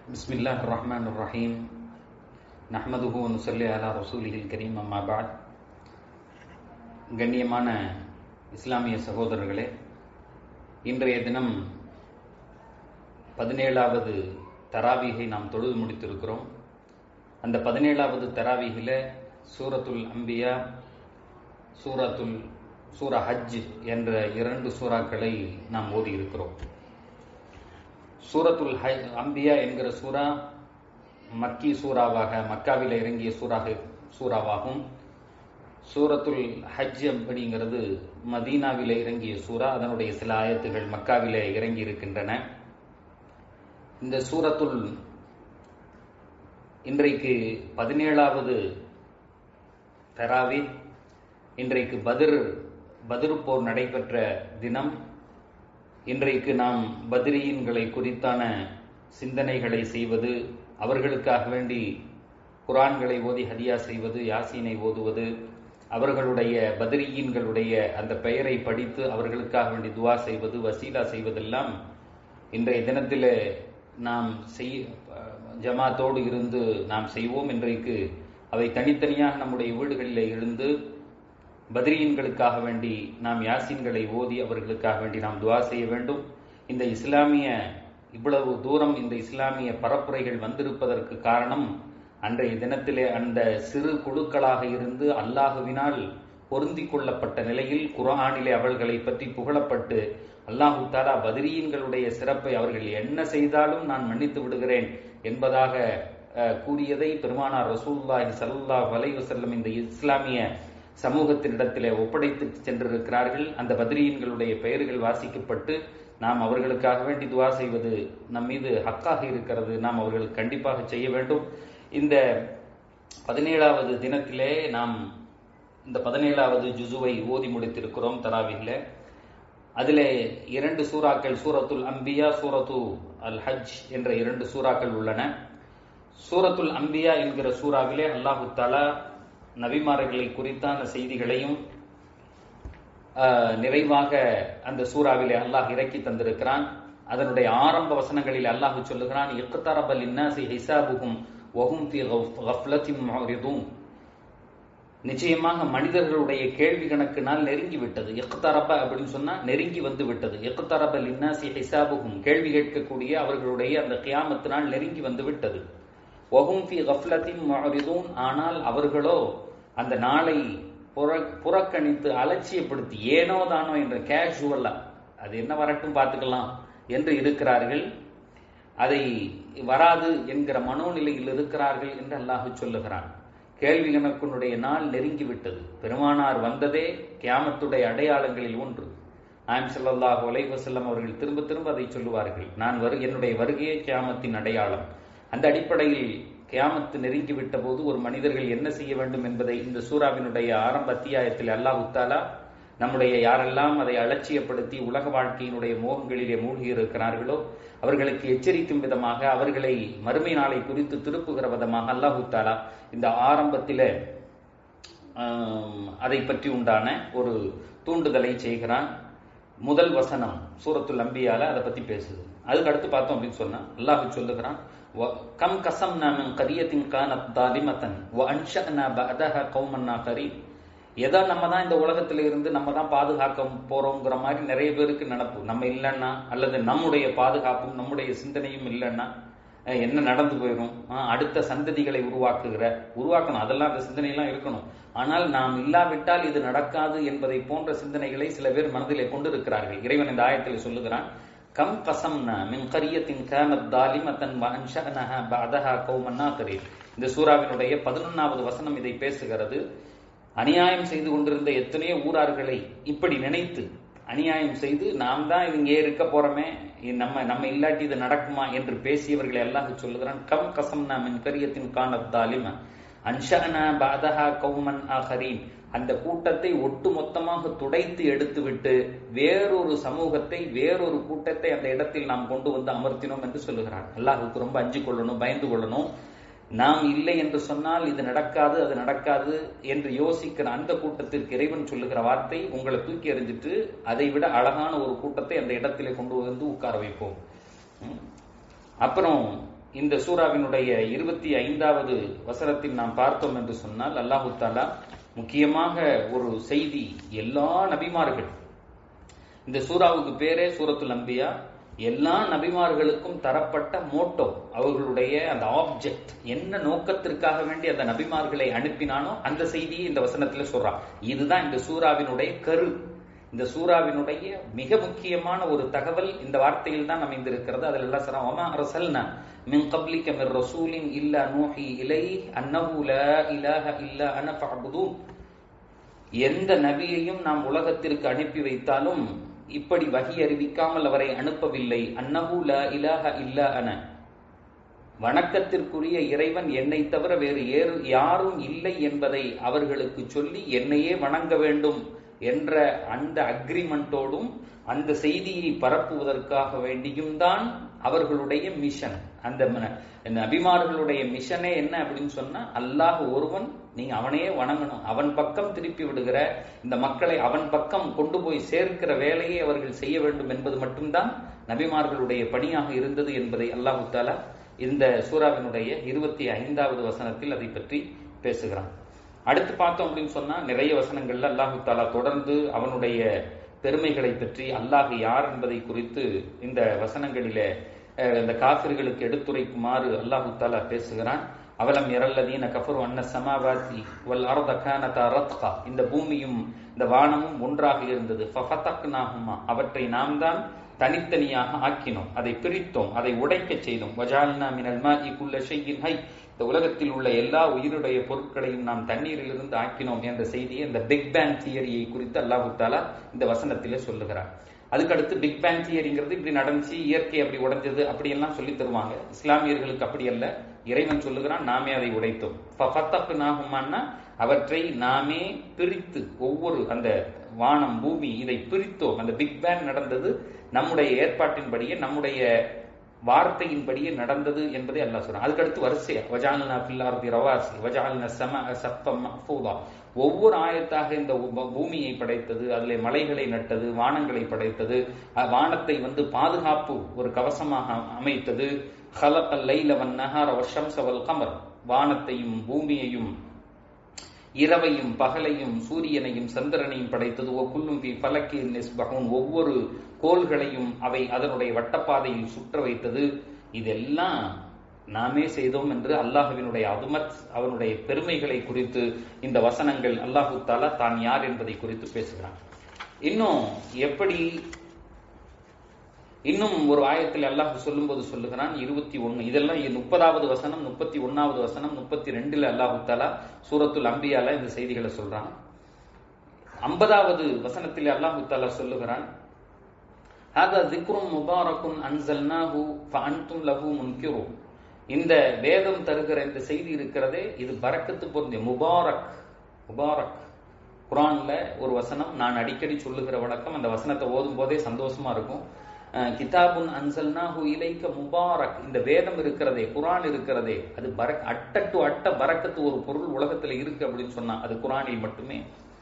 بسم الله الرحمن الرحيم நஹ்மதுஹு நுசல்லி அலா ரசூலிஹில் கரீம் அம்மா பாத் கண்ணியமான இஸ்லாமிய சகோதரர்களே இன்றைய தினம் பதினேழாவது தராவீகை நாம் தொழுது முடித்திருக்கிறோம் அந்த பதினேழாவது தராவீகில் சூரத்துல் அம்பியா சூரத்துல் சூரா ஹஜ் என்ற இரண்டு சூறாக்களை நாம் ஓதி இருக்கிறோம் சூரத்துல் ஹஜ் அம்பியா என்கிற சூரா மக்கி சூறாவாக மக்காவில் இறங்கிய சூறாக சூறாவாகும் சூரத்துல் ஹஜ் அப்படிங்கிறது மதீனாவில் இறங்கிய சூறா அதனுடைய சில ஆயத்துகள் மக்காவில் இறங்கி இருக்கின்றன இந்த சூரத்துல் இன்றைக்கு பதினேழாவது தராவி இன்றைக்கு பதிர் பதிர் போர் நடைபெற்ற தினம் இன்றைக்கு நாம் பத்ரீன்களை குறித்தான சிந்தனைகளை செய்வது அவர்களுக்காக வேண்டி குரான்களை ஓதி ஹதியா செய்வது யாசீனை ஓதுவது அவர்களுடைய பத்ரீன்களுடைய அந்த பெயரை படித்து அவர்களுக்காக வேண்டி துவா செய்வது வசீலா செய்வதெல்லாம் இன்றைய தினத்தில் நாம் செய் ஜமாத்தோடு இருந்து நாம் செய்வோம் இன்றைக்கு அவை தனித்தனியாக நம்முடைய வீடுகளில் இருந்து பத்ரீன்களுக்காக வேண்டி நாம் யாசீன்களை ஓதி அவர்களுக்காக வேண்டி நாம் துவா செய்ய வேண்டும் இந்த இஸ்லாமிய இவ்வளவு தூரம் இந்த இஸ்லாமிய பரப்புரைகள் வந்திருப்பதற்கு காரணம் அன்றைய தினத்திலே அந்த சிறு குழுக்களாக இருந்து அல்லாஹுவினால் பொருந்தி கொள்ளப்பட்ட நிலையில் குரானிலே அவர்களை பற்றி புகழப்பட்டு அல்லாஹு தாலா பத்ரீன்களுடைய சிறப்பை அவர்கள் என்ன செய்தாலும் நான் மன்னித்து விடுகிறேன் என்பதாக கூறியதை பெருமானார் ரசூல்லாஹி சல்லாஹ் வலைவசல்லம் இந்த இஸ்லாமிய சமூகத்தினிடத்திலே ஒப்படைத்து சென்றிருக்கிறார்கள் அந்த பத்ரீன்களுடைய பெயர்கள் வாசிக்கப்பட்டு நாம் அவர்களுக்காக வேண்டி துவா செய்வது நம் மீது ஹக்காக இருக்கிறது நாம் அவர்களுக்கு கண்டிப்பாக செய்ய வேண்டும் இந்த பதினேழாவது தினத்திலே நாம் இந்த பதினேழாவது ஜுசுவை ஓதி முடித்திருக்கிறோம் தராவில அதிலே இரண்டு சூறாக்கள் சூரத்துல் அம்பியா சூரத்து அல் ஹஜ் என்ற இரண்டு சூறாக்கள் உள்ளன சூரத்துல் அம்பியா என்கிற சூறாவிலே அல்லாஹு தாலா நபிமார்களை குறித்தான செய்திகளையும் நிறைவாக அந்த சூறாவிலே அல்லாஹ் இறக்கி தந்திருக்கிறான் அதனுடைய ஆரம்ப வசனங்களில் அல்லாஹ் சொல்லுகிறான் இக்தரபல் இன்னாசி ஹிசாபுகும் வஹும் ஃபி கஃப்லத்தின் முரிதும் நிச்சயமாக மனிதர்களுடைய கேள்வி கணக்கு நாள் நெருங்கி விட்டது எக்குத்தரப்ப அப்படின்னு சொன்னா நெருங்கி வந்து விட்டது எக்குத்தரபல் இன்னாசி ஹிசாபுகும் கேள்வி கேட்கக்கூடிய அவர்களுடைய அந்த கியாமத்து நாள் நெருங்கி வந்து விட்டது வஹும் ஃபி கஃப்லத்தின் முரிதும் ஆனால் அவர்களோ அந்த நாளை புறக்கணித்து அலட்சியப்படுத்தி ஏனோ தானோ என்ற கேஷுவலா அது என்ன வரட்டும் பார்த்துக்கலாம் என்று இருக்கிறார்கள் அதை வராது என்கிற மனோநிலையில் இருக்கிறார்கள் என்று அல்லாஹு சொல்லுகிறான் கேள்வி கணக்குனுடைய நாள் நெருங்கி விட்டது பெருமானார் வந்ததே கியாமத்துடைய அடையாளங்களில் ஒன்று நாயம் சல்லாஹூ அலைவசல்லம் அவர்கள் திரும்ப திரும்ப அதை சொல்லுவார்கள் நான் வரு என்னுடைய வருகையே கியாமத்தின் அடையாளம் அந்த அடிப்படையில் கியாமத்து நெருங்கி விட்ட போது ஒரு மனிதர்கள் என்ன செய்ய வேண்டும் என்பதை இந்த சூறாவினுடைய ஆரம்ப அத்தியாயத்தில் அல்லாஹ் உத்தாலா நம்முடைய யாரெல்லாம் அதை அலட்சியப்படுத்தி உலக வாழ்க்கையினுடைய மோகங்களிலே மூழ்கி இருக்கிறார்களோ அவர்களுக்கு எச்சரிக்கும் விதமாக அவர்களை மறுமை நாளை குறித்து திருப்புகிற விதமாக அல்லாஹு தாலா இந்த ஆரம்பத்தில் அதை பற்றி உண்டான ஒரு தூண்டுதலை செய்கிறான் முதல் வசனம் சூரத்துல் அம்பியால அதை பத்தி பேசுது அதுக்கு அடுத்து பார்த்தோம் அப்படின்னு சொன்னா அல்லாஹு சொல்லுகிறான் கம் கசம் நாமின் கரியத்தின் கானத் தாலிமத்தன் அன்ஷனா பதஹ கௌமன்னா கரீம் ஏதோ நம்ம தான் இந்த உலகத்துல இருந்து நம்ம தான் பாதுகாக்க போறோங்கிற மாதிரி நிறைய பேருக்கு நினப்பு நம்ம இல்லைன்னா அல்லது நம்முடைய பாதுகாப்பும் நம்முடைய சிந்தனையும் இல்லைன்னா என்ன நடந்து போயிடும் அடுத்த சந்ததிகளை உருவாக்குகிற உருவாக்கணும் அதெல்லாம் அந்த சிந்தனையெல்லாம் இருக்கணும் ஆனால் நாம் இல்லாவிட்டால் இது நடக்காது என்பதை போன்ற சிந்தனைகளை சில பேர் மனதிலே கொண்டு இருக்கிறார்கள் இறைவன் இந்த ஆயத்தில் சொல்லுகிறான் கம் கசம்னா மின் கரியத்தின் கானத் தாலிமத்தன் வன்ஷனஹ பதஹா கௌமன்னா கரீர் இந்த சூறாவினுடைய பதினொன்னாவது வசனம் இதை பேசுகிறது அநியாயம் செய்து கொண்டிருந்த எத்தனையோ ஊரார்களை இப்படி நினைத்து அநியாயம் செய்து நாம் தான் இங்கே இருக்க போறோமே நம்ம நம்ம இல்லாட்டி இது நடக்குமா என்று பேசியவர்களை எல்லாம் சொல்லுகிறான் கம் கசம் மின் கரியத்தின் காணத் தாலிம அன்ஷனா பாதஹா கௌமன் ஆஹரீன் அந்த கூட்டத்தை ஒட்டு மொத்தமாக துடைத்து எடுத்துவிட்டு வேறொரு சமூகத்தை வேறொரு கூட்டத்தை அந்த இடத்தில் நாம் கொண்டு வந்து அமர்த்தினோம் என்று சொல்லுகிறார் அல்லாஹுக்கு ரொம்ப அஞ்சு கொள்ளணும் பயந்து கொள்ளணும் நாம் இல்லை என்று சொன்னால் இது நடக்காது அது நடக்காது என்று யோசிக்கிற அந்த கூட்டத்திற்கு இறைவன் சொல்லுகிற வார்த்தை உங்களை தூக்கி எறிஞ்சிட்டு அதை விட அழகான ஒரு கூட்டத்தை அந்த இடத்திலே கொண்டு வந்து உட்கார வைப்போம் ம். அப்புறம் இந்த சூறாவினுடைய இருபத்தி ஐந்தாவது வசனத்தில் நாம் பார்த்தோம் என்று சொன்னால் அல்லாஹு தாலா முக்கியமாக ஒரு செய்தி எல்லா நபிமார்கள் இந்த சூறாவுக்கு பேரே சூரத்துல் அம்பியா எல்லா நபிமார்களுக்கும் தரப்பட்ட மோட்டோ அவர்களுடைய அந்த ஆப்ஜெக்ட் என்ன நோக்கத்திற்காக வேண்டி அந்த நபிமார்களை அனுப்பினானோ அந்த செய்தியை இந்த வசனத்துல சொல்றான் இதுதான் இந்த சூறாவினுடைய கரு இந்த சூறாவினுடைய மிக முக்கியமான ஒரு தகவல் இந்த வார்த்தையில் தான் அமைந்திருக்கிறது அதில் எல்லாம் சொல்றான் ஒமா அரசல்னா மின் கப்லிக்க மிர் ரசூலின் இல்ல நூஹி இலை அன்னஹு லா இலாஹ இல்ல அன ஃபஅபுதூன் எந்த நபியையும் நாம் உலகத்திற்கு அனுப்பி வைத்தாலும் இப்படி வகி அறிவிக்காமல் அவரை அனுப்பவில்லை அன்னஹு லா இலாஹ இல்ல அன வணக்கத்திற்குரிய இறைவன் என்னை தவிர வேறு ஏறு யாரும் இல்லை என்பதை அவர்களுக்கு சொல்லி என்னையே வணங்க வேண்டும் என்ற அந்த அக்ரிமெண்டோடும் அந்த செய்தியை பரப்புவதற்காக வேண்டியும் தான் அவர்களுடைய மிஷன் அந்த நபிமார்களுடைய மிஷனே என்ன அப்படின்னு சொன்னா அல்லாஹ் ஒருவன் நீங்க அவனையே வணங்கணும் அவன் பக்கம் திருப்பி விடுகிற இந்த மக்களை அவன் பக்கம் கொண்டு போய் சேர்க்கிற வேலையை அவர்கள் செய்ய வேண்டும் என்பது மட்டும்தான் நபிமார்களுடைய பணியாக இருந்தது என்பதை அல்லாஹு தாலா இந்த சூறாவினுடைய இருபத்தி ஐந்தாவது வசனத்தில் அதை பற்றி பேசுகிறான் அடுத்து பார்த்தோம் அப்படின்னு சொன்னா நிறைய வசனங்கள்ல அல்லாஹு தாலா தொடர்ந்து அவனுடைய பெருமைகளை பற்றி அல்லாஹ் யார் என்பதை குறித்து இந்த வசனங்களிலே இந்த காபிர்களுக்கு எடுத்துரைக்குமாறு அல்லாஹு தாலா பேசுகிறான் அவலம் இரல்லதீன கஃபரு அன்ன சமாவாசி வல் அரத கானதா ரத்கா இந்த பூமியும் இந்த வானமும் ஒன்றாக இருந்தது ஃபஃபதக்னாஹுமா அவற்றை நாம் தான் தனித்தனியாக ஆக்கினோம் அதை பிரித்தோம் அதை உடைக்க செய்தோம் வஜால்னா மினல் மாஇ குல்ல ஷையின் ஹை இந்த உலகத்தில் உள்ள எல்லா உயிருடைய பொருட்களையும் நாம் தண்ணீரிலிருந்து ஆக்கினோம் என்ற செய்தியை இந்த பிக் பேங் தியரியை குறித்து அல்லாஹு தாலா இந்த வசனத்திலே சொல்லுகிறார் அதுக்கடுத்து பிக் பேங் தியரிங்கிறது இப்படி நடந்துச்சு இயற்கை அப்படி உடைஞ்சது அப்படி எல்லாம் சொல்லி தருவாங்க இஸ்லாமியர்களுக்கு அப்படி அல்ல இறைவன் சொல்லுகிறான் நாமே அதை உடைத்தோம் நாகுமான்னா அவற்றை நாமே பிரித்து ஒவ்வொரு அந்த வானம் பூமி இதை பிரித்தோம் அந்த பிக் பேங் நடந்தது நம்முடைய ஏற்பாட்டின்படியே நம்முடைய வார்த்தையின்படியே நடந்தது என்பதை அல்லாஹ் சொல்றான் அதுக்கடுத்து வரிசையா வஜால்னா பில்லார்தி ரவாசி வஜால்ன சம சப்பம் மஃபூதா ஒவ்வொரு ஆயத்தாக இந்த பூமியை படைத்தது அதிலே மலைகளை நட்டது வானங்களை படைத்தது வானத்தை வந்து பாதுகாப்பு ஒரு கவசமாக அமைத்தது ஹலகல் லைலவன் நஹார வஷம்சவல் கமர் வானத்தையும் பூமியையும் இரவையும் பகலையும் சூரியனையும் சந்திரனையும் படைத்தது ஓ குல்லும் பி பலக்கி நிஸ்பகூன் ஒவ்வொரு கோள்களையும் அவை அதனுடைய வட்டப்பாதையில் சுற்ற வைத்தது இதெல்லாம் நாமே செய்தோம் என்று அல்லாஹுவினுடைய அதுமத் அவனுடைய பெருமைகளை குறித்து இந்த வசனங்கள் அல்லாஹு தாலா தான் யார் என்பதை குறித்து பேசுகிறான் இன்னும் எப்படி இன்னும் ஒரு ஆயத்தில் அல்லாஹ் சொல்லும்போது சொல்லுகிறான் இருபத்தி ஒன்னு இதெல்லாம் முப்பதாவது வசனம் முப்பத்தி ஒன்னாவது வசனம் முப்பத்தி ரெண்டுல அல்லாஹு தாலா சூரத்துல் அம்பியால இந்த செய்திகளை சொல்றான் ஐம்பதாவது வசனத்தில் அல்லாஹு தாலா சொல்லுகிறான் ஹாதா திக்ரும் முபாரக்குன் அன்சல்னாஹு ஃபஅன்தும் லஹு முன்கிரும் இந்த வேதம் தருகிற இந்த செய்தி இருக்கிறதே இது பரக்கத்து பொருந்திய முபாரக் முபாரக் குரான்ல ஒரு வசனம் நான் அடிக்கடி சொல்லுகிற வழக்கம் அந்த வசனத்தை ஓதும் போதே சந்தோஷமா இருக்கும் கிதாபுன் அன்சல்னாஹு இலைக்க முபாரக் இந்த வேதம் இருக்கிறதே குரான் இருக்கிறதே அது பரக் அட்ட டு அட்ட பரக்கத்து ஒரு பொருள் உலகத்துல இருக்கு அப்படின்னு சொன்னா அது குரானில் மட்டுமே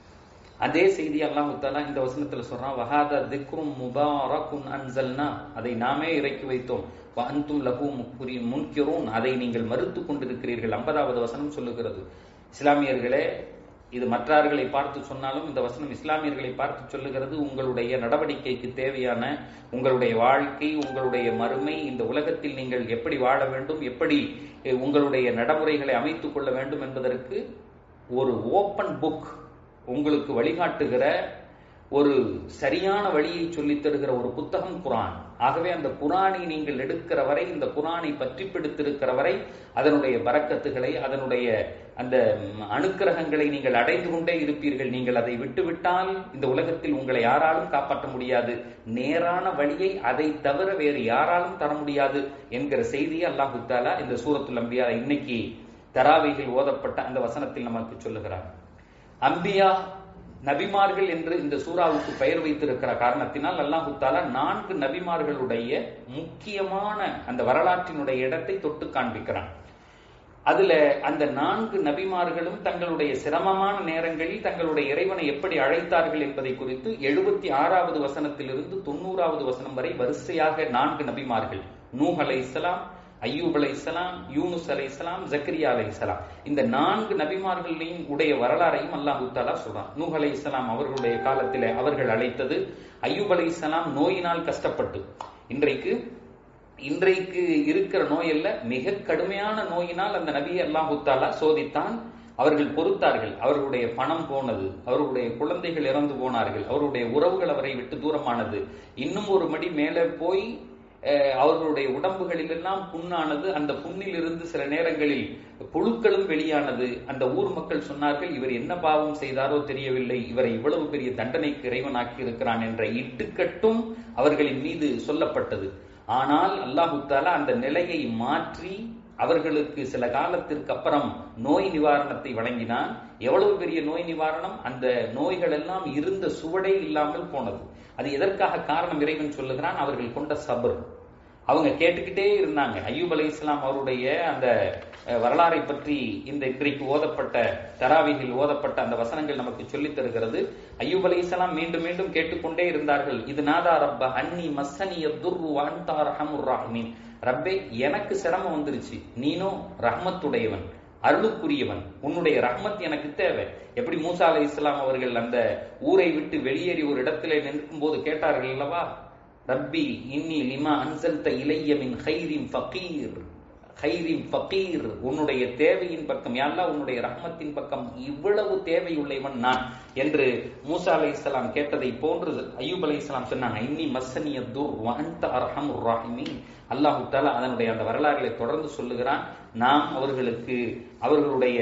அதே செய்தி அல்லாஹு தாலா இந்த வசனத்துல சொல்றான் வஹாத திக்ரும் முபாரக்குன் அன்சல்னா அதை நாமே இறக்கி வைத்தோம் அந்தும் லஹு முக்குரி முன்கிரூன் அதை நீங்கள் மறுத்து கொண்டிருக்கிறீர்கள் ஐம்பதாவது வசனம் சொல்லுகிறது இஸ்லாமியர்களே இது மற்றார்களை பார்த்து சொன்னாலும் இந்த வசனம் இஸ்லாமியர்களை பார்த்து சொல்லுகிறது உங்களுடைய நடவடிக்கைக்கு தேவையான உங்களுடைய வாழ்க்கை உங்களுடைய மறுமை இந்த உலகத்தில் நீங்கள் எப்படி வாழ வேண்டும் எப்படி உங்களுடைய நடைமுறைகளை அமைத்துக் கொள்ள வேண்டும் என்பதற்கு ஒரு ஓப்பன் புக் உங்களுக்கு வழிகாட்டுகிற ஒரு சரியான வழியை சொல்லித் தருகிற ஒரு புத்தகம் குரான் ஆகவே அந்த குரானை நீங்கள் எடுக்கிற வரை இந்த குரானை பற்றி பிடித்திருக்கிற வரை அதனுடைய பறக்கத்துகளை அதனுடைய அந்த அணுக்கிரகங்களை நீங்கள் அடைந்து கொண்டே இருப்பீர்கள் நீங்கள் அதை விட்டுவிட்டால் இந்த உலகத்தில் உங்களை யாராலும் காப்பாற்ற முடியாது நேரான வழியை அதை தவிர வேறு யாராலும் தர முடியாது என்கிற செய்தியை அல்லாஹு தாலா இந்த சூரத்துல் அம்பியா இன்னைக்கு தராவைகள் ஓதப்பட்ட அந்த வசனத்தில் நமக்கு சொல்லுகிறார் அம்பியா நபிமார்கள் என்று இந்த சூறாவுக்கு பெயர் வைத்திருக்கிற காரணத்தினால் அல்லாஹு தாலா நான்கு நபிமார்களுடைய முக்கியமான அந்த வரலாற்றினுடைய இடத்தை தொட்டு காண்பிக்கிறான் அதுல அந்த நான்கு நபிமார்களும் தங்களுடைய சிரமமான நேரங்களில் தங்களுடைய இறைவனை எப்படி அழைத்தார்கள் என்பதை குறித்து எழுபத்தி ஆறாவது வசனத்திலிருந்து தொண்ணூறாவது வசனம் வரை வரிசையாக நான்கு நபிமார்கள் நூஹ் அலை இஸ்லாம் ஐயூப் அலை இஸ்லாம் யூனுஸ் அலை இஸ்லாம் ஜக்கரியா அலை இஸ்லாம் இந்த நான்கு நபிமார்களையும் உடைய வரலாறையும் அல்லாஹு தாலா சொல்றான் நூஹ் அலை இஸ்லாம் அவர்களுடைய காலத்திலே அவர்கள் அழைத்தது ஐயூப் அலை இஸ்லாம் நோயினால் கஷ்டப்பட்டு இன்றைக்கு இன்றைக்கு இருக்கிற நோய் அல்ல மிக கடுமையான நோயினால் அந்த நபியை அல்லாஹு தாலா சோதித்தான் அவர்கள் பொறுத்தார்கள் அவர்களுடைய பணம் போனது அவர்களுடைய குழந்தைகள் இறந்து போனார்கள் அவருடைய உறவுகள் அவரை விட்டு தூரமானது இன்னும் ஒரு மடி மேலே போய் அவர்களுடைய உடம்புகளில் எல்லாம் புண்ணானது அந்த புண்ணில் இருந்து சில நேரங்களில் புழுக்களும் வெளியானது அந்த ஊர் மக்கள் சொன்னார்கள் இவர் என்ன பாவம் செய்தாரோ தெரியவில்லை இவரை இவ்வளவு பெரிய தண்டனைக்கு இறைவனாக்கி இருக்கிறான் என்ற இட்டுக்கட்டும் அவர்களின் மீது சொல்லப்பட்டது ஆனால் அல்லாஹு தாலா அந்த நிலையை மாற்றி அவர்களுக்கு சில காலத்திற்கு அப்புறம் நோய் நிவாரணத்தை வழங்கினான் எவ்வளவு பெரிய நோய் நிவாரணம் அந்த நோய்கள் எல்லாம் இருந்த சுவடே இல்லாமல் போனது அது எதற்காக காரணம் இறைவன் சொல்லுகிறான் அவர்கள் கொண்ட சபர் அவங்க கேட்டுக்கிட்டே இருந்தாங்க ஐயூப் அலி இஸ்லாம் அவருடைய அந்த வரலாறை பற்றி இந்த இன்றைக்கு ஓதப்பட்ட தராவிகில் ஓதப்பட்ட அந்த வசனங்கள் நமக்கு சொல்லித் தருகிறது ஐயூப் அலி இஸ்லாம் மீண்டும் மீண்டும் கேட்டுக்கொண்டே இருந்தார்கள் இது நாதா ரப்ப அன்னி மஸ்ஸனிய துர்ரு அன்தா ரஹமுர் ராஹ்மீன் ரப்பே எனக்கு சிரமம் வந்துருச்சு நீனும் ரஹ்மத்துடையவன் அருளுக்குரியவன் உன்னுடைய ரஹ்மத் எனக்கு தேவை எப்படி மூசா அலை இஸ்லாம் அவர்கள் அந்த ஊரை விட்டு வெளியேறி ஒரு இடத்துல நிற்கும் போது கேட்டார்கள் அல்லவா ரப்பி இன்னி லிமா அன்சல்த இளைய மின் ஹைரின் ஃபகீர் ஹைரின் ஃபகீர் உன்னுடைய தேவையின் பக்கம் யாரா உன்னுடைய ரஹ்மத்தின் பக்கம் இவ்வளவு தேவையுள்ளவன் நான் என்று மூசா அலை இஸ்லாம் கேட்டதை போன்று ஐயூப் அலை இஸ்லாம் சொன்னாங்க இன்னி மஸ்ஸனிய துர் வஹந்த அர்ஹம் ராஹிமீன் அல்லாஹு தாலா அதனுடைய அந்த வரலாறுகளை தொடர்ந்து சொல்லுகிறான் நாம் அவர்களுக்கு அவர்களுடைய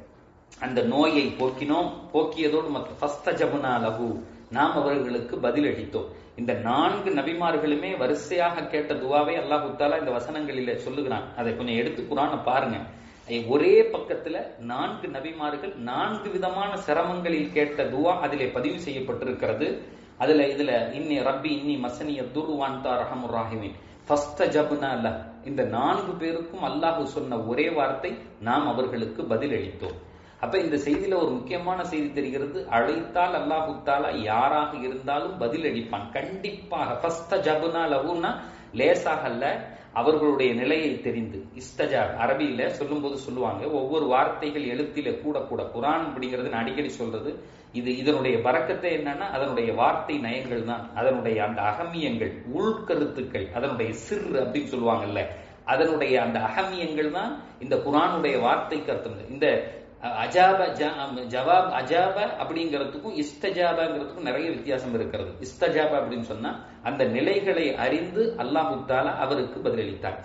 அந்த நோயை போக்கினோம் போக்கியதோடு மற்ற லகு நாம் அவர்களுக்கு பதிலளித்தோம் இந்த நான்கு நபிமார்களுமே வரிசையாக கேட்ட துவாவை அல்லாஹு தாலா இந்த வசனங்களில சொல்லுகிறான் அதை கொஞ்சம் எடுத்து குரான பாருங்க ஒரே பக்கத்துல நான்கு நபிமார்கள் நான்கு விதமான சிரமங்களில் கேட்ட துவா அதிலே பதிவு செய்யப்பட்டிருக்கிறது அதுல இதுல இன்னி ரப்பி இன்னி மசனிய துருவான் தா ரஹமுர் ராஹிமின் இந்த நான்கு பேருக்கும் அல்லாஹு சொன்ன ஒரே வார்த்தை நாம் அவர்களுக்கு பதிலளித்தோம் அப்ப இந்த செய்தியில ஒரு முக்கியமான செய்தி தெரிகிறது அழைத்தால் அல்லாஹு தாலா யாராக இருந்தாலும் பதில் அளிப்பான் கண்டிப்பாக ஃபஸ்த ஜபுனா லகுனா லேசாக அல்ல அவர்களுடைய நிலையை தெரிந்து இஸ்தஜா அரபியில சொல்லும் போது சொல்லுவாங்க ஒவ்வொரு வார்த்தைகள் எழுத்தில கூட கூட குரான் அப்படிங்கிறது நான் அடிக்கடி சொல்றது இது இதனுடைய பறக்கத்தை என்னன்னா அதனுடைய வார்த்தை நயங்கள் தான் அதனுடைய அந்த அகமியங்கள் உள்கருத்துக்கள் அதனுடைய சிறு அப்படின்னு சொல்லுவாங்கல்ல அதனுடைய அந்த அகமியங்கள் தான் இந்த குரானுடைய வார்த்தைக்கு அர்த்தம் இந்த அஜாப ஜவாப் அஜாப அப்படிங்கிறதுக்கும் இஸ்தஜாபாங்கிறதுக்கும் நிறைய வித்தியாசம் இருக்கிறது இஸ்தஜாப அப்படின்னு சொன்னா அந்த நிலைகளை அறிந்து அல்லாஹு தாலா அவருக்கு பதிலளித்தார்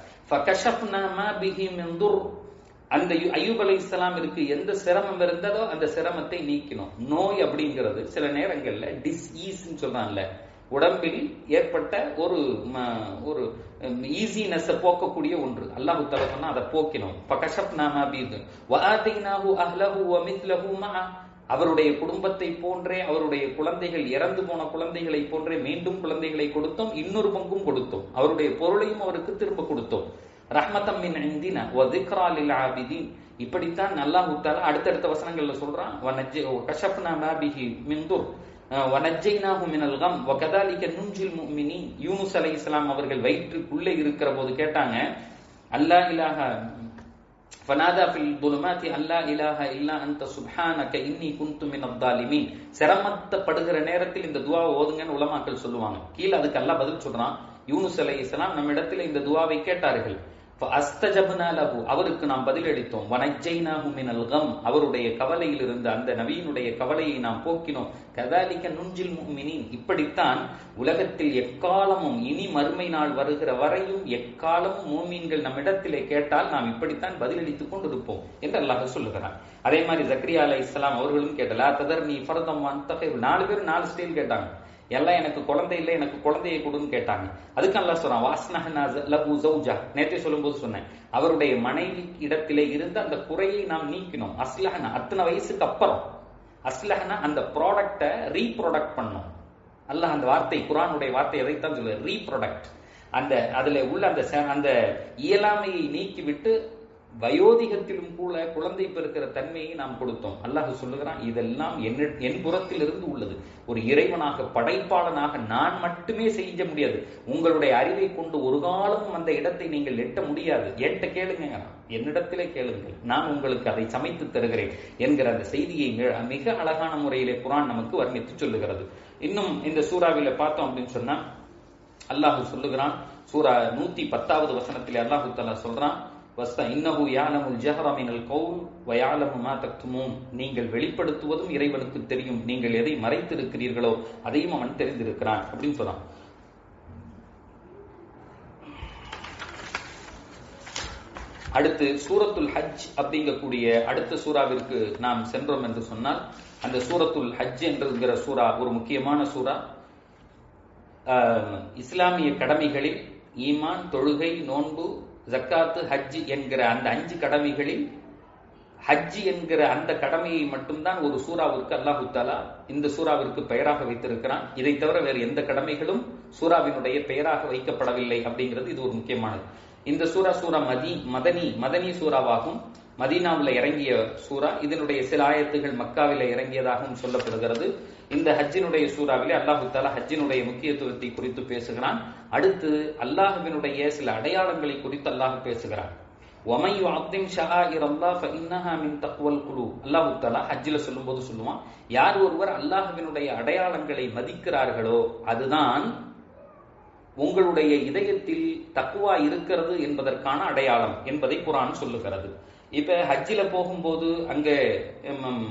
அந்த ஐயூப் அலி இஸ்லாம் இருக்கு எந்த சிரமம் இருந்ததோ அந்த சிரமத்தை நீக்கணும் நோய் அப்படிங்கிறது சில நேரங்கள்ல டிஸ்ஈஸ் சொல்றான்ல உடம்பில் ஏற்பட்ட ஒரு ஒரு ஈஸினஸ் போக்கக்கூடிய ஒன்று அல்லாஹு தலா சொன்னா அதை போக்கினோம் பகஷப் நாமா பீது வஆதைனாஹு அஹ்லஹு வ மித்லஹு மஅ அவருடைய குடும்பத்தை போன்றே அவருடைய குழந்தைகள் இறந்து போன குழந்தைகளை போன்றே மீண்டும் குழந்தைகளை கொடுத்தோம் இன்னொரு பங்கும் கொடுத்தோம் அவருடைய பொருளையும் அவருக்கு திரும்ப கொடுத்தோம் ரஹ்மத்தம் மின் இந்தின வ திக்ரா லில் ஆபிதீன் இப்படித்தான் அல்லாஹு தஆலா அடுத்தடுத்த வசனங்கள்ல சொல்றான் வ நஜ்ஜ கஷப்னா மா பிஹி மின் துர் வனஜைனாஹு மினல் கம் வகதாலிக நுஞ்சில் முஃமினீன் யூனுஸ் அலைஹிஸ்ஸலாம் அவர்கள் வயிற்றுக்குள்ளே இருக்கிற போது கேட்டாங்க அல்லா இலாஹ ஃபனாதா ஃபில் துலுமாத்தி அல்லா இலாஹ இல்லா அன்த சுப்ஹானக இன்னி குன்து மினத் தாலிமீன் சிரமத்தப்படுகிற நேரத்தில் இந்த துவாவை ஓதுங்கன்னு உலமாக்கள் சொல்லுவாங்க கீழே அதுக்கு அல்லாஹ் பதில் சொல்றான் யூனுஸ் அலைஹிஸ்ஸலாம் நம்ம இடத்துல இந்த துவாவை கேட்டார்கள் அவருக்கு நாம் பதிலளித்தோம் வனஜைனாஹு மினல் கம் அவருடைய கவலையில் இருந்த அந்த நபியினுடைய கவலையை நாம் போக்கினோம் கதாலிக்க நுஞ்சில் முமினின் இப்படித்தான் உலகத்தில் எக்காலமும் இனி மறுமை நாள் வருகிற வரையும் எக்காலமும் மூமீன்கள் நம்மிடத்திலே கேட்டால் நாம் இப்படித்தான் பதிலளித்துக் கொண்டிருப்போம் என்று அல்லாஹ் சொல்லுகிறான் அதே மாதிரி ஜக்ரியா அலை இஸ்லாம் அவர்களும் கேட்டலா ததர் நீ ஃபரதம் நாலு பேர் நாலு ஸ்டைல் கேட்டாங்க எல்லாம் எனக்கு குழந்தை இல்லை எனக்கு குழந்தையை கொடுன்னு கேட்டாங்க அதுக்கு அல்லா சொல்றான் வாஸ்னஹனா லபு ஜௌஜா நேற்றே சொல்லும்போது சொன்னேன் அவருடைய மனைவி இடத்திலே இருந்த அந்த குறையை நாம் நீக்கினோம் அஸ்லஹனா அத்தனை வயசுக்கு அப்புறம் அஸ்லஹனா அந்த ப்ராடக்டை ரீப்ரொடக்ட் பண்ணோம் அல்லாஹ் அந்த வார்த்தை குரானுடைய வார்த்தை எதைத்தான் சொல்லுது ரீப்ரொடக்ட் அந்த அதுல உள்ள அந்த அந்த இயலாமையை நீக்கிவிட்டு வயோதிகத்திலும் கூட குழந்தை பெறுகிற தன்மையை நாம் கொடுத்தோம் அல்லாஹ் சொல்லுகிறான் இதெல்லாம் என்ன- என் புறத்தில் இருந்து உள்ளது ஒரு இறைவனாக படைப்பாளனாக நான் மட்டுமே செய்ய முடியாது உங்களுடைய அறிவை கொண்டு ஒரு காலமும் அந்த இடத்தை நீங்கள் எட்ட முடியாது என்கிட்ட கேளுங்க என்னிடத்திலே கேளுங்கள் நான் உங்களுக்கு அதை சமைத்து தருகிறேன் என்கிற அந்த செய்தியை மிக- மிக அழகான முறையிலே குரான் நமக்கு வர்ணித்து சொல்லுகிறது இன்னும் இந்த சூறாவில பார்த்தோம் அப்படின்னு சொன்னா அல்லாஹ் சொல்லுகிறான் சூரா நூத்தி பத்தாவது வசனத்திலே அல்லாஹு தஆலா சொல்றான் வஸ்த இன்னஹு யாலமுல் ஜஹர மினல் கௌல் வ யாலமு மா தக்துமூன் நீங்கள் வெளிப்படுத்துவதும் இறைவனுக்கு தெரியும் நீங்கள் எதை மறைத்திருக்கிறீர்களோ அதையும் அவன் தெரிந்திருக்கிறான் அப்படின்னு சொல்றான் அடுத்து சூரத்துல் ஹஜ் அப்படிங்கக்கூடிய அடுத்த சூறாவிற்கு நாம் சென்றோம் என்று சொன்னால் அந்த சூரத்துல் ஹஜ் என்கிற சூரா ஒரு முக்கியமான சூரா ஆஹ், இஸ்லாமிய கடமைகளில் ஈமான் தொழுகை நோன்பு ஜக்காத்து ஹஜ் என்கிற அந்த அஞ்சு கடமைகளில் ஹஜ் என்கிற அந்த கடமையை மட்டும்தான் ஒரு சூறாவிற்கு அல்லாஹு தாலா இந்த சூறாவிற்கு பெயராக வைத்திருக்கிறான் இதை தவிர வேறு எந்த கடமைகளும் சூறாவினுடைய பெயராக வைக்கப்படவில்லை அப்படிங்கிறது இது ஒரு முக்கியமானது இந்த சூரா சூரா மதி மதனி மதனி சூறாவாகும் மதீனாவில் இறங்கிய சூரா இதனுடைய சில ஆயத்துகள் மக்காவில இறங்கியதாகவும் சொல்லப்படுகிறது இந்த ஹஜ்ஜினுடைய சூறாவிலே அல்லாஹு தாலா ஹஜ்ஜினுடைய முக்கியத்துவத்தை குறித்து பேசுகிறான் அடுத்து அல்லாஹுவினுடைய சில அடையாளங்களை குறித்து அல்லாஹ் பேசுகிறான் وَمَنْ يُعَظِّمْ شَعَائِرَ اللَّهِ فَإِنَّهَا مِنْ تَقْوَى الْقُلُوبِ அல்லாஹ் தஆலா ஹஜ்ஜில சொல்லும்போது சொல்லுவான் யார் ஒருவர் அல்லாஹ்வினுடைய அடையாளங்களை மதிக்கிறார்களோ அதுதான் உங்களுடைய இதயத்தில் தக்குவா இருக்கிறது என்பதற்கான அடையாளம் என்பதை குரான் சொல்லுகிறது இப்ப ஹஜ்ஜில போகும்போது அங்க ம்,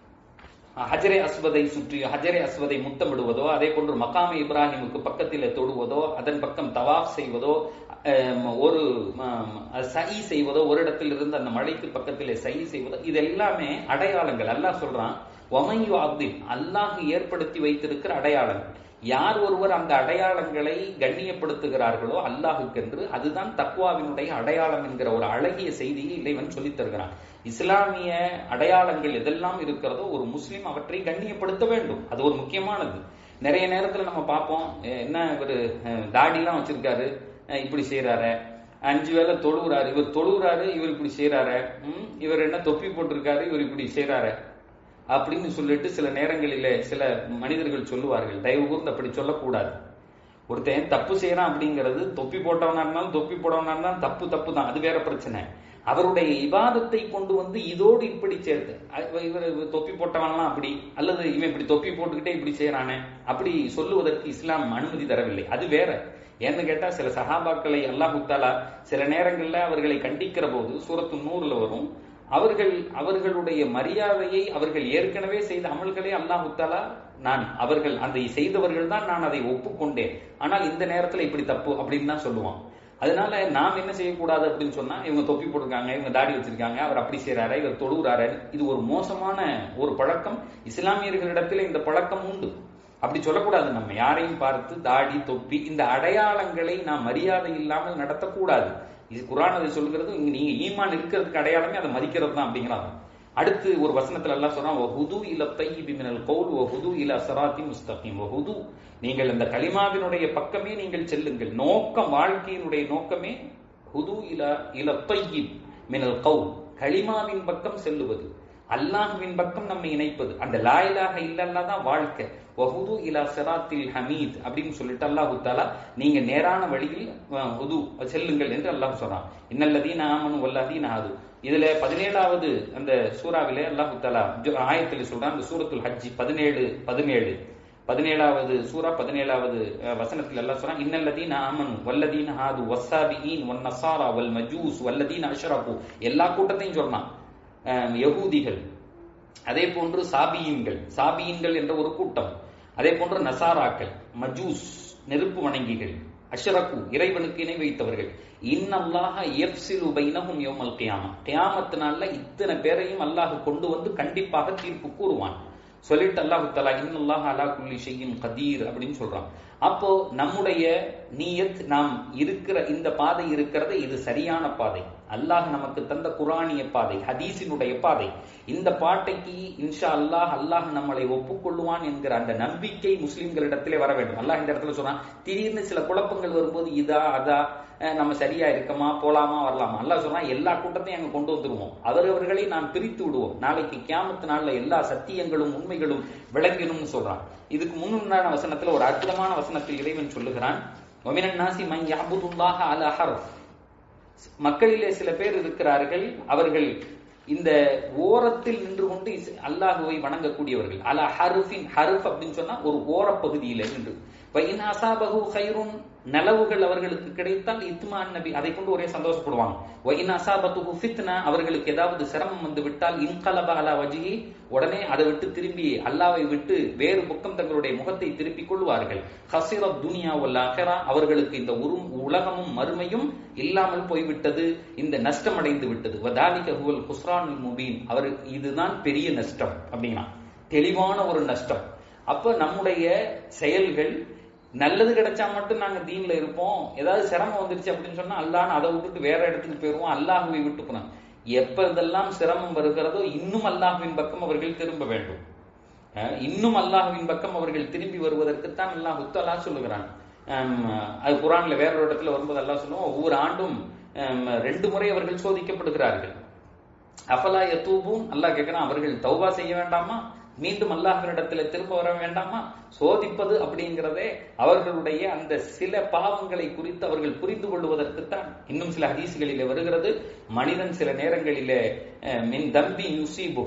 ஹஜரே அஸ்வதை சுற்றி ஹஜரே அஸ்வதை முத்தமிடுவதோ அதே போன்று மகாம இப்ராஹிமுக்கு பக்கத்தில் தொடுவதோ அதன் பக்கம் தவாப் செய்வதோ அம், ஒரு ம், சை செய்வதோ ஒரு இடத்தில் இருந்து அந்த மலைக்கு பக்கத்திலே சை செய்வதோ இது எல்லாமே அடையாளங்கள் அல்லாஹ் சொல்றான் ஒமையு அப்தின் அல்லாஹ் ஏற்படுத்தி வைத்திருக்கிற அடையாளங்கள் யார் ஒருவர் அந்த அடையாளங்களை கண்ணியப்படுத்துகிறார்களோ அல்லாஹுக்கென்று அதுதான் தக்வாவினுடைய அடையாளம் என்கிற ஒரு அழகிய செய்தியை இறைவன் சொல்லித் தருகிறான் இஸ்லாமிய அடையாளங்கள் எதெல்லாம் இருக்கிறதோ ஒரு முஸ்லிம் அவற்றை கண்ணியப்படுத்த வேண்டும் அது ஒரு முக்கியமானது நிறைய நேரத்துல நம்ம பார்ப்போம் அஹ் என்ன இவரு அஹ், தாடிலாம் வச்சிருக்காரு அஹ், இப்படி செய்யறாரு அஞ்சு வேளை தொழுகிறாரு இவர் தொழுகிறாரு இவர் இப்படி செய்யறாரு ம், இவர் என்ன தொப்பி போட்டிருக்காரு இவர் இப்படி செய்யறாரு அப்படின்னு சொல்லிட்டு சில நேரங்களிலே சில மனிதர்கள் சொல்லுவார்கள் தயவு கூர்ந்து அப்படி சொல்லக்கூடாது ஒருத்தன் தப்பு செய்யறான் அப்படிங்கிறது தொப்பி போட்டவனா இருந்தாலும் தொப்பி போடவனா இருந்தாலும் தப்பு தப்பு தான் அது வேற பிரச்சனை அவருடைய இபாதத்தை கொண்டு வந்து இதோடு இப்படி சேர்த்து அ- இவர் இவர் தொப்பி போட்டவன்லாம் அப்படி அல்லது இவன் இப்படி தொப்பி போட்டுக்கிட்டே இப்படி செய்யறானே அப்படி சொல்லுவதற்கு இஸ்லாம் அனுமதி தரவில்லை அது வேற ஏன்னு கேட்டா சில சஹாபாக்களை அல்லாஹு தாலா சில நேரங்கள்ல அவர்களை கண்டிக்கிற போது சூரத்து நூறுல வரும் அவர்கள் அவர்களுடைய மரியாதையை அவர்கள் ஏற்கனவே செய்த அமல்களே அல்லாஹு தாலா நான் அவர்கள் அதை செய்தவர்கள் தான் நான் அதை ஒப்புக்கொண்டேன் ஆனால் இந்த நேரத்துல இப்படி தப்பு அப்படின்னு தான் சொல்லுவான் அதனால நாம் என்ன செய்யக்கூடாது அப்படின்னு சொன்னா இவங்க தொப்பி போட்டிருக்காங்க இவங்க தாடி வச்சிருக்காங்க அவர் அப்படி செய்யறாரு இவர் தொழுகிறாரு இது ஒரு மோசமான ஒரு பழக்கம் இஸ்லாமியர்களிடத்தில் இந்த பழக்கம் உண்டு அப்படி சொல்லக்கூடாது நம்ம யாரையும் பார்த்து தாடி தொப்பி இந்த அடையாளங்களை நாம் மரியாதை இல்லாமல் நடத்தக்கூடாது இது குரான் அதை சொல்லுகிறது இங்க நீங்க ஈமான் இருக்கிறதுக்கு அடையாளமே அதை மதிக்கிறது தான் அப்படிங்கிறாங்க அடுத்து ஒரு வசனத்துல எல்லாம் சொல்றான் ஹுது இல தையிபி மினல் கௌல் ஹுது இல சராத்தி முஸ்தகிம் ஹுது நீங்கள் இந்த கலிமாவினுடைய பக்கமே நீங்கள் செல்லுங்கள் நோக்கம் வாழ்க்கையினுடைய நோக்கமே ஹுது இல இல தையிப் மினல் கௌல் கலிமாவின் பக்கம் செல்லுவது அல்லாஹ்வின் பக்கம் நம்மை இணைப்பது அந்த லாயிலாக இல்லல்லா தான் வாழ்க்கை வஹுது இலா சிராத்தில் ஹமீத் அப்படின்னு சொல்லிட்டு அல்லாஹு தாலா நீங்க நேரான வழியில் அஹ், ஹுது செல்லுங்கள் என்று அல்லாஹ் சொல்றான் இன்னல்லதீன ஆமனு வல்லதீன ஆது இதுல பதினேழாவது அந்த சூறாவிலே அல்லாஹு தாலா ஜு- ஆயத்தில் சொல்றான் அந்த சூரத்துல் ஹஜ்ஜி பதினேழு பதினேழு பதினேழாவது சூரா பதினேழாவது அஹ், வசனத்தில் எல்லாம் சொல்றான் இன்னல்லதீன ஆமனு வல்லதீன ஹாது வஸ்ஸாபிஈன் வன் நஸாரா வல் மஜூஸ் வல்லதீன அஷ்ரகு எல்லா கூட்டத்தையும் சொன்னான் அஹ், யகூதிகள் அதே போன்று சாபியீன்கள் சாபியீன்கள் என்ற ஒரு கூட்டம் அதே போன்று நசாராக்கள் மஜூஸ் நெருப்பு வணங்கிகள் அஷ்ரகு இறைவனுக்கு இணை வைத்தவர்கள் இன்னல்லாஹ எஃப்சிலு பைனஹும் யௌமல் கியாமா கியாமத்து நாள்ல இத்தனை பேரையும் அல்லாஹ் கொண்டு வந்து கண்டிப்பாக தீர்ப்பு கூறுவான் சொல்லிட்டு அல்லாஹு தலா இன்னல்லாஹ் அலா குல்லி ஷையின் கதீர் அப்படின்னு சொல்றான் அப்போ நம்முடைய நீயத் நாம் இருக்கிற இந்த பாதை இருக்கிறது இது சரியான பாதை அல்லாஹ் நமக்கு தந்த குரானிய பாதை ஹதீஸினுடைய பாதை இந்த பாட்டைக்கு இன்ஷா அல்லாஹ் அல்லாஹ் நம்மளை ஒப்புக்கொள்ளுவான் என்கிற அந்த நம்பிக்கை முஸ்லிம்களிடத்திலே வர வேண்டும் அல்லாஹ் இந்த இடத்துல சொல்றான் திடீர்னு சில குழப்பங்கள் வரும்போது இதா அதா அஹ் நம்ம சரியா இருக்கமா போலாமா வரலாமா அல்லாஹ் சொன்னா எல்லா கூட்டத்தையும் அங்க கொண்டு வந்துருவோம் அவரவர்களை நாம் பிரித்து விடுவோம் நாளைக்கு கியாமத்து நாள்ல எல்லா சத்தியங்களும் உண்மைகளும் விளங்கினும்னு சொல்றான் இதுக்கு முன்னுண்டான வசனத்துல ஒரு அற்புதமான வசனத்தில் இறைவன் சொல்லுகிறான் ஒமினன் நாசி மை யாபுதுல்லாஹ அல ஹர்ஃப் மக்களிலே சில பேர் இருக்கிறார்கள் அவர்கள் இந்த ஓரத்தில் நின்று கொண்டு இஸ்- அல்லாஹுவை வணங்கக்கூடியவர்கள் அல ஹருஃபின் ஹருஃப் அப்படின்னு சொன்னா ஒரு ஓரப்பகுதியில நின்று வைன் அசாபகு ஹைருன் நலவுகள் அவர்களுக்கு கிடைத்தால் இத்மான் நபி அதை கொண்டு ஒரே சந்தோஷப்படுவாங்க வைன் அசாபத்துகு ஃபித்னா அவர்களுக்கு ஏதாவது சிரமம் வந்து விட்டால் இன்கலப அலா வஜிஹி உடனே அதை விட்டு திரும்பி அல்லாவை விட்டு வேறு பக்கம் தங்களுடைய முகத்தை திருப்பிக் கொள்வார்கள் ஹசிர துனியா வல் ஆஹிரா அவர்களுக்கு இந்த உரும் உலகமும் மறுமையும் இல்லாமல் போய்விட்டது இந்த நஷ்டம் அடைந்து விட்டது வதாலிக ஹுவல் குஸ்ரானுல் முபீன் அவர் இதுதான் பெரிய நஷ்டம் அப்படின்னா தெளிவான ஒரு நஷ்டம் அப்ப நம்முடைய செயல்கள் நல்லது கிடைச்சா மட்டும் நாங்க தீன்ல இருப்போம் ஏதாவது சிரமம் வந்துருச்சு அப்படின்னு சொன்னா அல்லான்னு அதை விட்டுட்டு வேற இடத்துக்கு போயிருவோம் அல்லாஹுவை விட்டு போனோம் எப்ப இதெல்லாம் சிரமம் வருகிறதோ இன்னும் அல்லாஹுவின் பக்கம் அவர்கள் திரும்ப வேண்டும் அஹ் இன்னும் அல்லாஹுவின் பக்கம் அவர்கள் திரும்பி வருவதற்குத்தான் அல்லாஹ் உத்தலா சொல்லுகிறான் ஹம், அது குரான்ல வேற ஒரு இடத்துல வரும்போது அல்லாஹ் சொல்லுவோம் ஒவ்வொரு ஆண்டும் ஹம், ரெண்டு முறை அவர்கள் சோதிக்கப்படுகிறார்கள் அஃபலா யத்தூபும் அல்லாஹ் கேட்கிறான் அவர்கள் தௌபா செய்ய வேண்டாமா மீண்டும் அல்லாஹ்விடத்துல திரும்ப வர வேண்டாமா சோதிப்பது அப்படிங்கிறதே அவர்களுடைய அந்த சில பாவங்களை குறித்து அவர்கள் புரிந்து கொள்வதற்குத்தான் இன்னும் சில ஹதீசுகளிலே வருகிறது மனிதன் சில நேரங்களிலே அஹ், மின் தம்பி யுசீபு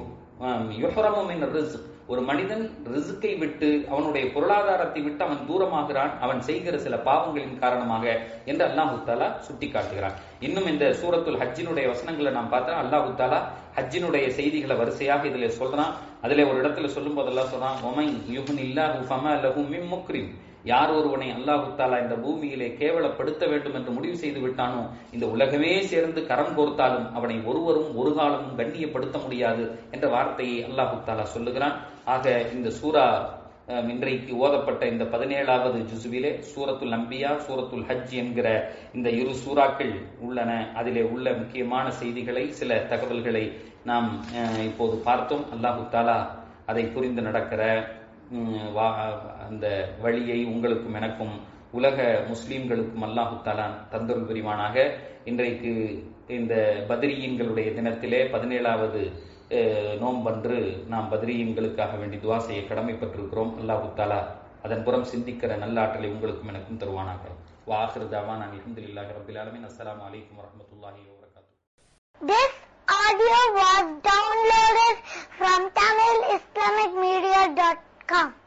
யுஹரமு மின் ரிஸ்க் ஒரு மனிதன் ரிசுக்கை விட்டு அவனுடைய பொருளாதாரத்தை விட்டு அவன் தூரமாகிறான் அவன் செய்கிற சில பாவங்களின் காரணமாக என்று அல்லாஹு தாலா சுட்டி காட்டுகிறான் இன்னும் இந்த சூரத்துல் ஹஜ்ஜினுடைய வசனங்களை நாம் பார்த்தா அல்லாஹு தாலா ஹஜ்ஜினுடைய செய்திகளை வரிசையாக இதுல சொல்றான் அதுல ஒரு இடத்துல சொல்லும் போதெல்லாம் சொல்றான் ஒமை யுகுன் இல்லாஹு ஃபம லஹு மிம் முக்ரிம் யார் ஒருவனை அல்லாஹு தாலா இந்த பூமியிலே கேவலப்படுத்த வேண்டும் என்று முடிவு செய்து விட்டானோ இந்த உலகமே சேர்ந்து கரம் கோர்த்தாலும் அவனை ஒருவரும் ஒரு காலமும் கண்ணியப்படுத்த முடியாது என்ற வார்த்தையை அல்லாஹு தாலா சொல்லுகிறான் ஆக இந்த சூரா அஹ், இன்றைக்கு ஓதப்பட்ட இந்த பதினேழாவது ஜுசுவிலே சூரத்துல் அம்பியா சூரத்துல் ஹஜ் என்கிற இந்த இரு சூறாக்கள் உள்ளன அதிலே உள்ள முக்கியமான செய்திகளை சில தகவல்களை நாம் அஹ், இப்போது பார்த்தோம் அல்லாஹு தாலா அதை புரிந்து நடக்கிற உம், வா- அந்த வழியை உங்களுக்கும் எனக்கும் உலக முஸ்லிம்களுக்கும் அல்லாஹு தாலா தந்தருள் புரிவானாக இன்றைக்கு இந்த பத்ரீன்களுடைய தினத்திலே பதினேழாவது அஹ், நோன்பன்று நாம் பத்ரீன்களுக்காக வேண்டி துவா செய்ய கடமைப்பட்டிருக்கிறோம் அல்லாஹு தாலா அதன் புறம் சிந்திக்கிற நல்லாற்றலை உங்களுக்கும் எனக்கும் தருவானாக வாஹிர் தவான் அல்ஹம்துலில்லாஹி ரப்பில் ஆலமீன் அஸ்ஸலாமு அலைக்கும் வரஹ்மத்துல்லாஹி வபரகாத்துஹு This audio was downloaded from TamilIslamicMedia.com.